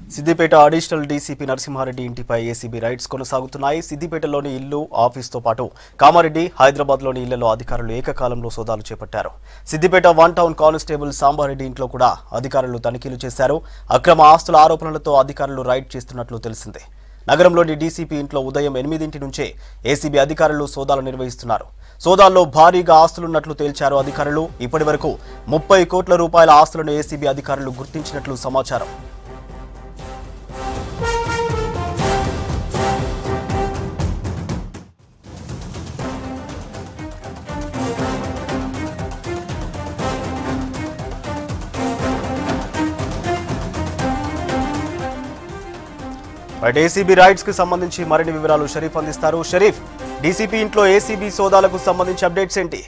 Siddipet additional DCP Narasimha Reddy ఇంటిపై ACB rides కొనసాగుతున్నాయి సిద్దిపేటలోని ఇల్లు ఆఫీస్తో పాటు కామారెడ్డి హైదరాబాద్లోని ఇళ్లలో అధికారులు ఏకకాలంలో సోదాలు చేపట్టారు Siddipet one town constable Samba Reddy ఇంట్లో కూడా అధికారులు తనిఖీలు చేశారు అక్రమ ఆస్తుల ఆరోపణలతో అధికారులు రైడ్ చేస్తున్నట్లు తెలిసిందే నగరంలోని డీసీపీ ఇంట్లో ఉదయం ఎనిమిదింటి నుంచే ఏసీబీ అధికారులు సోదాలు నిర్వహిస్తున్నారు సోదాల్లో భారీగా ఆస్తులున్నట్లు తేల్చారు అధికారులు ఇప్పటి వరకు ముప్పై కోట్ల రూపాయల ఆస్తులను ఏసీబీ అధికారులు గుర్తించినట్లు సమాచారం రైట్ ఏసీబీ రైడ్స్ కి సంబంధించి మరిన్ని వివరాలు షరీఫ్ అందిస్తారు షరీఫ్ డీసీపీ ఇంట్లో ఏసీబీ సోదాలకు సంబంధించి అప్డేట్స్ ఏంటి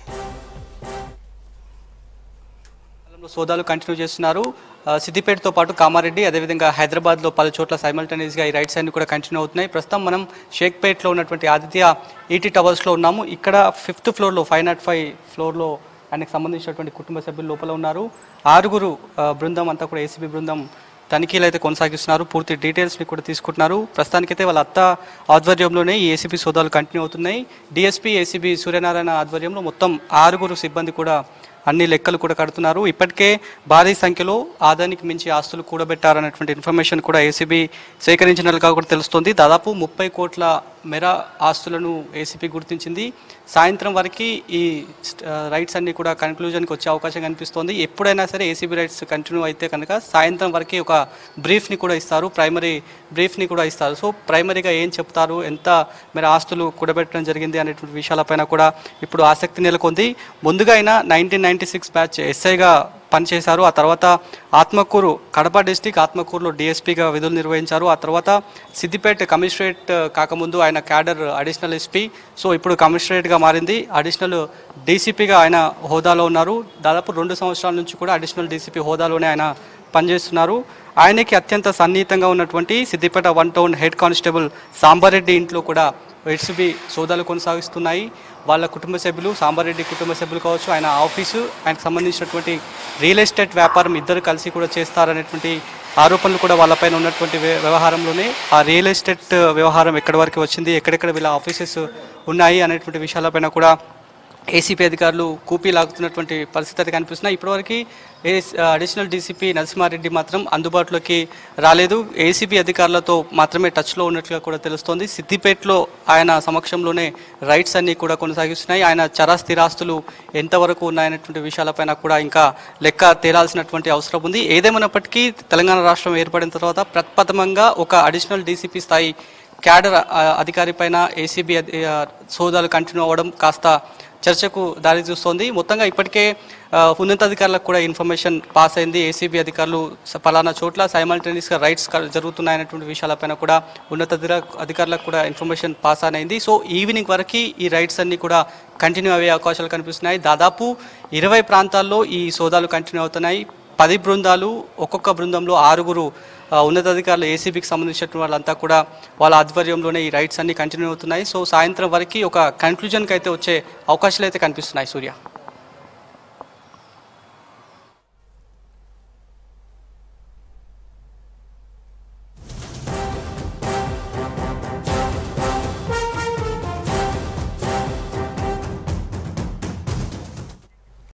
కాలంలో సోదాలు కంటిన్యూ చేస్తున్నారు ఆ, సిద్దిపేటతో పాటు కామారెడ్డి అదేవిధంగా హైదరాబాద్లో పలు చోట్ల సైమల్టేనియస్గా ఈ రైడ్స్ అన్ని కూడా కంటిన్యూ అవుతున్నాయి ప్రస్తుతం మనం షేక్పేట్లో ఉన్నటువంటి ఆదిత్య ఈటీ టవర్స్లో ఉన్నాము ఇక్కడ ఫిఫ్త్ ఫ్లోర్లో ఫైవ్ నాట్ ఫైవ్ ఫ్లోర్లో ఆయనకు సంబంధించినటువంటి కుటుంబ సభ్యులు లోపల ఉన్నారు ఆరుగురు ఆ, బృందం అంతా కూడా ఏసీబీ బృందం తనిఖీలు అయితే కొనసాగిస్తున్నారు పూర్తి డీటెయిల్స్ని కూడా తీసుకుంటున్నారు ప్రస్తుతానికైతే వాళ్ళ అత్త ఆధ్వర్యంలోనే ఈ ఏసీబీ సోదాలు కంటిన్యూ అవుతున్నాయి డిఎస్పీ ఏసీబీ సూర్యనారాయణ ఆధ్వర్యంలో మొత్తం ఆరుగురు సిబ్బంది కూడా అన్ని లెక్కలు కూడా కడుతున్నారు ఇప్పటికే భారీ సంఖ్యలో ఆదానికి మించి ఆస్తులు కూడబెట్టారనేటువంటి ఇన్ఫర్మేషన్ కూడా ఏసీబీ సేకరించినట్లుగా కూడా తెలుస్తోంది దాదాపు ముప్పై కోట్ల మేర ఆస్తులను ఏసీబీ గుర్తించింది సాయంత్రం వరకు ఈ ఆ, రైట్స్ అన్ని కూడా కన్క్లూజన్కి వచ్చే అవకాశం కనిపిస్తోంది ఎప్పుడైనా సరే ఏసీబీ రైట్స్ కంటిన్యూ అయితే కనుక సాయంత్రం వరకు ఒక బ్రీఫ్ని కూడా ఇస్తారు ప్రైమరీ బ్రీఫ్ని కూడా ఇస్తారు సో ప్రైమరీగా ఏం చెప్తారు ఎంత మేర ఆస్తులు కూడబెట్టడం జరిగింది అనేటువంటి విషయాలపైన కూడా ఇప్పుడు ఆసక్తి నెలకొంది ముందుగా అయినా నైన్టీన్ నైన్టీ సిక్స్ బ్యాచ్ ఎస్ఐగా పనిచేశారు ఆ తర్వాత ఆత్మకూరు కడప డిస్టిక్ ఆత్మకూరులో డిఎస్పీగా విధులు నిర్వహించారు ఆ తర్వాత సిద్దిపేట కమిషనరేట్ కాకముందు ఆయన క్యాడర్ అడిషనల్ ఎస్పీ సో ఇప్పుడు కమిషనరేట్గా మారింది అడిషనల్ డీసీపీగా ఆయన హోదాలో ఉన్నారు దాదాపు రెండు సంవత్సరాల నుంచి కూడా అడిషనల్ డీసీపీ హోదాలోనే ఆయన పనిచేస్తున్నారు ఆయనకి అత్యంత సన్నిహితంగా ఉన్నటువంటి Siddipet one town head constable Samba Reddy ఇంట్లో కూడా ఎస్బీ సోదాలు కొనసాగిస్తున్నాయి వాళ్ళ కుటుంబ సభ్యులు సాంబారెడ్డి కుటుంబ సభ్యులు కావచ్చు ఆయన ఆఫీసు ఆయనకు సంబంధించినటువంటి రియల్ ఎస్టేట్ వ్యాపారం ఇద్దరు కలిసి కూడా చేస్తారనేటువంటి ఆరోపణలు కూడా వాళ్ళపైన ఉన్నటువంటి వ్య- వ్యవహారంలోనే ఆ రియల్ ఎస్టేట్ వ్యవహారం ఎక్కడి వరకు వచ్చింది ఎక్కడెక్కడ వీళ్ళ ఆఫీసెస్ ఉన్నాయి అనేటువంటి విషయాలపైన కూడా ఏసీపీ అధికారులు కూపీ లాగుతున్నటువంటి పరిస్థితి అయితే కనిపిస్తున్నాయి ఇప్పటివరకు ఏ అడిషనల్ డీసీపీ నరసింహారెడ్డి మాత్రం అందుబాటులోకి రాలేదు ఏసీబీ అధికారులతో మాత్రమే టచ్లో ఉన్నట్లుగా కూడా తెలుస్తోంది సిద్దిపేటలో ఆయన సమక్షంలోనే రైట్స్ అన్ని కూడా కొనసాగిస్తున్నాయి ఆయన చర స్థిరాస్తులు ఎంతవరకు ఉన్నాయనేటువంటి విషయాలపైన కూడా ఇంకా లెక్క తేలాల్సినటువంటి అవసరం ఉంది ఏదేమైనప్పటికీ తెలంగాణ రాష్ట్రం ఏర్పడిన తర్వాత ప్రప్రథమంగా ఒక అడిషనల్ డీసీపీ స్థాయి క్యాడర్ ఆ, అధికారి పైన ఏసీబీ అధి- ఆ, సోదాలు కంటిన్యూ అవ్వడం కాస్త చర్చకు దారి చూస్తోంది మొత్తంగా ఇప్పటికే ఆ, ఉన్నతాధికారులకు కూడా ఇన్ఫర్మేషన్ పాస్ అయింది ఏసీబీ అధికారులు స- పలానా చోట్ల సైమల్టేనియస్గా రైట్స్ క- జరుగుతున్నాయనేటువంటి విషయాలపైన కూడా ఉన్నత అధికారులకు కూడా ఇన్ఫర్మేషన్ పాస్ ఆన్ అయింది సో ఈవినింగ్ వరకు ఈ రైట్స్ అన్ని కూడా కంటిన్యూ అయ్యే అవకాశాలు కనిపిస్తున్నాయి దాదాపు ఇరవై ప్రాంతాల్లో ఈ సోదాలు కంటిన్యూ అవుతున్నాయి పది బృందాలు ఒక్కొక్క బృందంలో ఆరుగురు ఆ, ఉన్నతాధికారులు ఏసీబీకి సంబంధించిన వాళ్ళంతా కూడా వాళ్ళ ఆధ్వర్యంలోనే ఈ రైట్స్ అన్ని కంటిన్యూ అవుతున్నాయి సో సాయంత్రం వరకు ఒక కన్క్లూజన్కి అయితే వచ్చే అవకాశాలు అయితే కనిపిస్తున్నాయి సూర్య